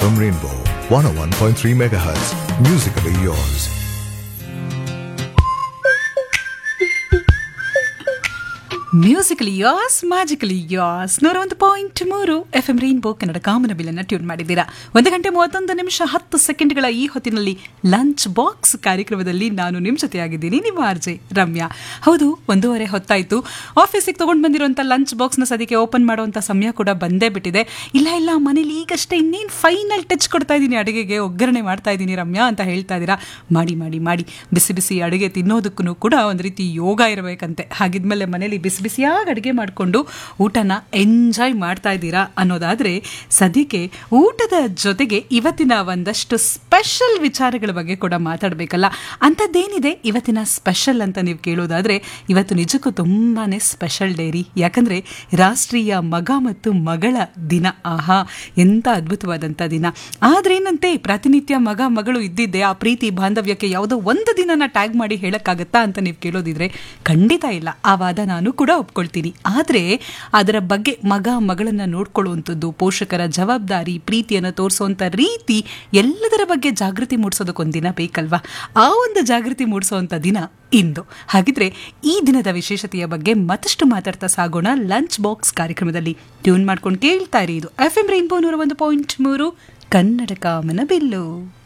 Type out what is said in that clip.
FM Rainbow 101.3 MHz. Musically yours. Musically yours magically yours ನೂರ ಒಂದು point ಮೂರು F M rainbow Kannada ಕಾಮನ ಬಿಲ್ಲನ್ನು ಟ್ಯೂನ್ ಮಾಡಿದ್ದೀರಾ ಒಂದು ಗಂಟೆ ಮೂವತ್ತೊಂದು ನಿಮಿಷ ಹತ್ತು ಸೆಕೆಂಡ್ಗಳ ಈ ಹೊತ್ತಿನಲ್ಲಿ ಲಂಚ್ ಬಾಕ್ಸ್ ಕಾರ್ಯಕ್ರಮದಲ್ಲಿ ನಾನು ನಿಮ್ಮ ಜೊತೆಯಾಗಿದ್ದೀನಿ ನಿಮ್ಮ ಆರ್ಜೆ ರಮ್ಯಾ ಹೌದು ಒಂದೂವರೆ ಹೊತ್ತಾಯಿತು ಆಫೀಸಿಗೆ ತೊಗೊಂಡು ಬಂದಿರುವಂಥ ಲಂಚ್ ಬಾಕ್ಸ್ನ ಸದ್ಯಕ್ಕೆ ಓಪನ್ ಮಾಡುವಂಥ ಸಮಯ ಕೂಡ ಬಂದೇ ಬಿಟ್ಟಿದೆ ಇಲ್ಲ ಇಲ್ಲ ಮನೇಲಿ ಈಗಷ್ಟೇ ಇನ್ನೇನು ಫೈನಲ್ ಟಚ್ ಕೊಡ್ತಾ ಇದ್ದೀನಿ ಅಡುಗೆಗೆ ಒಗ್ಗರಣೆ ಮಾಡ್ತಾ ಇದ್ದೀನಿ ರಮ್ಯಾ ಅಂತ ಹೇಳ್ತಾ ಇದ್ದೀರಾ ಮಾಡಿ ಮಾಡಿ ಮಾಡಿ ಬಿಸಿ ಬಿಸಿ ಅಡುಗೆ ತಿನ್ನೋದಕ್ಕೂ ಕೂಡ ಒಂದು ರೀತಿ ಯೋಗ ಇರಬೇಕಂತೆ ಹಾಗಿದ್ಮೇಲೆ ಮನೇಲಿ ಬಿಸಿ ಬಿಸಿಯಾಗಿ ಅಡುಗೆ ಮಾಡಿಕೊಂಡು ಊಟನ ಎಂಜಾಯ್ ಮಾಡ್ತಾ ಇದ್ದೀರಾ ಅನ್ನೋದಾದರೆ ಸದ್ಯಕ್ಕೆ ಊಟದ ಜೊತೆಗೆ ಇವತ್ತಿನ ಒಂದಷ್ಟು ಸ್ಪೆಷಲ್ ವಿಚಾರಗಳ ಬಗ್ಗೆ ಕೂಡ ಮಾತಾಡಬೇಕಲ್ಲ ಅಂಥದ್ದೇನಿದೆ ಇವತ್ತಿನ ಸ್ಪೆಷಲ್ ಅಂತ ನೀವು ಕೇಳೋದಾದರೆ ಇವತ್ತು ನಿಜಕ್ಕೂ ತುಂಬಾ ಸ್ಪೆಷಲ್ ಡೇರಿ ಯಾಕಂದರೆ ರಾಷ್ಟ್ರೀಯ ಮಗ ಮತ್ತು ಮಗಳ ದಿನ ಆಹಾ ಎಂಥ ಅದ್ಭುತವಾದಂಥ ದಿನ ಆದ್ರೇನಂತೆ ಪ್ರತಿನಿತ್ಯ ಮಗ ಮಗಳು ಇದ್ದಿದ್ದೆ ಆ ಪ್ರೀತಿ ಬಾಂಧವ್ಯಕ್ಕೆ ಯಾವುದೋ ಒಂದು ದಿನನ ಟ್ಯಾಗ್ ಮಾಡಿ ಹೇಳಕ್ಕಾಗತ್ತಾ ಅಂತ ನೀವು ಕೇಳೋದಿದ್ರೆ ಖಂಡಿತ ಇಲ್ಲ ಆ ವಾದ ನಾನು ಕೂಡ ಒಪ್ಕೊಳ್ತೀನಿ ಆದರೆ ಅದರ ಬಗ್ಗೆ ಮಗ ಮಗಳನ್ನ ನೋಡ್ಕೊಳ್ಳುವಂಥದ್ದು ಪೋಷಕರ ಜವಾಬ್ದಾರಿ ಪ್ರೀತಿಯನ್ನು ತೋರಿಸುವಂಥ ರೀತಿ ಎಲ್ಲದರ ಬಗ್ಗೆ ಜಾಗೃತಿ ಮೂಡಿಸೋದಕ್ಕೊಂದು ದಿನ ಬೇಕಲ್ವಾ ಆ ಒಂದು ಜಾಗೃತಿ ಮೂಡಿಸುವಂಥ ದಿನ ಇಂದು ಹಾಗಿದ್ರೆ ಈ ದಿನದ ವಿಶೇಷತೆಯ ಬಗ್ಗೆ ಮತ್ತಷ್ಟು ಮಾತಾಡ್ತಾ ಸಾಗೋಣ ಲಂಚ್ ಬಾಕ್ಸ್ ಕಾರ್ಯಕ್ರಮದಲ್ಲಿ ಟ್ಯೂನ್ ಮಾಡ್ಕೊಂಡು ಕೇಳ್ತಾ ಇರಿ ಇದು ಎಫ್ ಎಂ ರೈನ್ಬೋ ನೂರ ಒಂದು ಪಾಯಿಂಟ್ ಮೂರು ಕನ್ನಡ ಕಾಮನ ಬಿಲ್ಲು